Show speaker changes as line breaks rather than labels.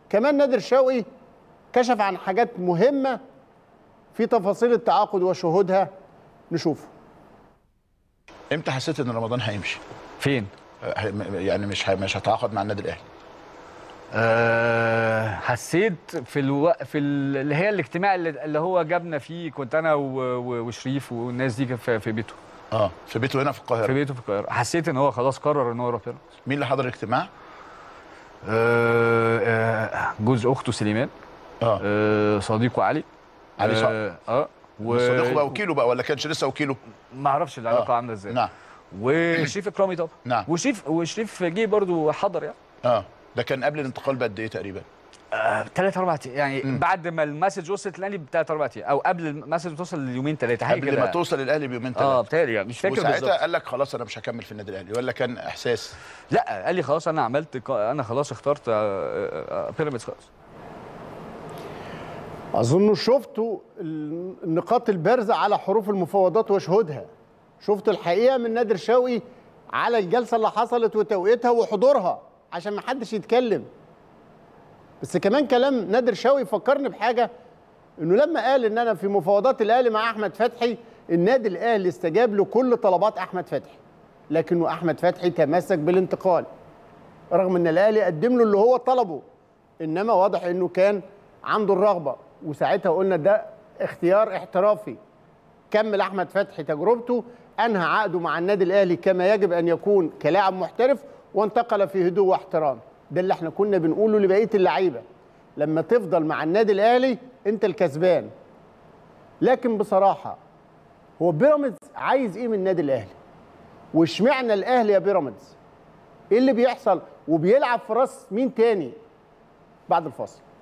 كمان نادر شوقي كشف عن حاجات مهمه في تفاصيل التعاقد وشهودها نشوفه
امتى حسيت ان رمضان هيمشي؟
فين؟
آه، يعني مش ه- مش هتعاقد مع النادي الاهلي
أه حسيت في الو... في ال- اللي هي الاجتماع اللي, اللي هو جابنا فيه كنت انا و... و... وشريف والناس دي كانت في... في بيته
اه في بيته هنا في القاهره
في بيته في القاهره حسيت ان هو خلاص قرر ان هو يروح بيراميدز
مين اللي حضر الاجتماع؟
أه أه جوز اخته سليمان
اه
أه صديقه علي
علي صقر.
اه, آه.
و... صديقه بقى وكيله بقى ولا كانش لسه وكيله؟
ما اعرفش العلاقه
آه.
عامله ازاي
نعم
وشريف اكرامي طبعا
نعم.
وشريف وشريف جه برضو حضر يعني
اه ده كان قبل الانتقال بقد ايه تقريبا؟
ثلاث اربع ايام يعني
مم.
بعد ما المسج وصلت للاهلي بثلاث اربع ايام او قبل المسج توصل ليومين ثلاثه حاجه
قبل
كده
ما توصل الاهلي بيومين ثلاثه
اه بتهيألي يعني مش فاكر
وساعتها
بالظبط
قال لك خلاص انا مش هكمل في النادي الاهلي ولا كان احساس
لا قال لي خلاص انا عملت ق- انا خلاص اخترت آه، آه، آه، بيراميدز خلاص
اظن شفتوا النقاط البارزه على حروف المفاوضات وشهودها شفتوا الحقيقه من نادر شوقي على الجلسه اللي حصلت وتوقيتها وحضورها عشان ما حدش يتكلم بس كمان كلام نادر شوقي فكرني بحاجه انه لما قال ان انا في مفاوضات الاهلي مع احمد فتحي النادي الاهلي استجاب لكل طلبات احمد فتحي لكنه احمد فتحي تمسك بالانتقال رغم ان الاهلي قدم له اللي هو طلبه انما واضح انه كان عنده الرغبه وساعتها قلنا ده اختيار احترافي كمل احمد فتحي تجربته انهى عقده مع النادي الاهلي كما يجب ان يكون كلاعب محترف وانتقل في هدوء واحترام ده اللي احنا كنا بنقوله لبقيه اللعيبه لما تفضل مع النادي الاهلي انت الكسبان لكن بصراحه هو بيراميدز عايز ايه من النادي الاهلي واشمعنى الاهلي يا بيراميدز ايه اللي بيحصل وبيلعب في راس مين تاني بعد الفاصل